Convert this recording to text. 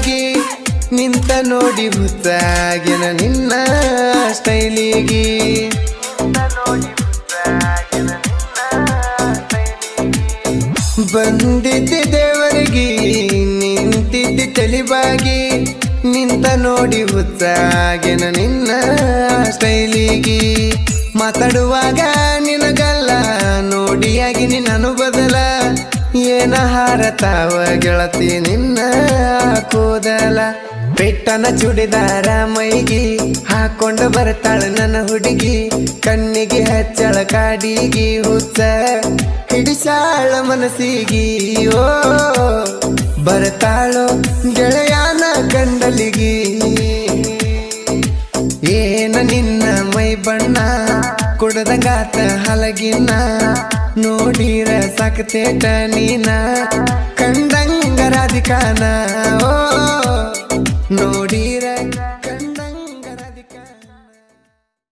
ತಲಿಬಾಗಿ ನಿಂತ ನೋಡಿ ಹುಚ್ಚಾಗಿನ ನಿನ್ನ ಸ್ಟೈಲಿಗಿ ಬಂದಿದ್ದೆ ದೇವರಿಗೆ ನಿಂತಿದ್ದೆ ತಲಿಬಾಗಿ ನಿಂತ ನೋಡಿ ಹುಚ್ಚಾಗಿನ ನಿನ್ನ ಸ್ಟೈಲಿಗಿ ಮಾತಾಡುವಾಗ ನಿನಗಲ್ಲ ನೋಡಿಯಾಗಿ ನಿನ್ನನು ಬದಲ ಏನ ಹಾರತಾವ ಗೆಳತಿ ನಿನ್ನ ಕೂದಲ ಬೆಟ್ಟನ ಚುಡಿದಾರ ಮೈಗಿ ಹಾಕೊಂಡು ಬರ್ತಾಳ ನನ್ನ ಹುಡುಗಿ ಕಣ್ಣಿಗೆ ಹಚ್ಚಳ ಕಾಡಿಗಿ ಹುಚ್ಚ ಹಿಡಿಸಾಳ ಮನಸ್ಸಿಗಿ ಓ ಬರ್ತಾಳೋ ಗೆಳೆಯಾನ ಕಂಡಲಿಗಿ ಏನ ನಿನ್ನ ಮೈ ಬಣ್ಣ ಕುಡದಂಗಾತ ಹಲಗಿನ ನೋಡಿರ ಸಾಕತೇಟ ನೀನ ಕಂಡಂಗ ರಾಧಿಕಾನ ಓ ನೋಡಿ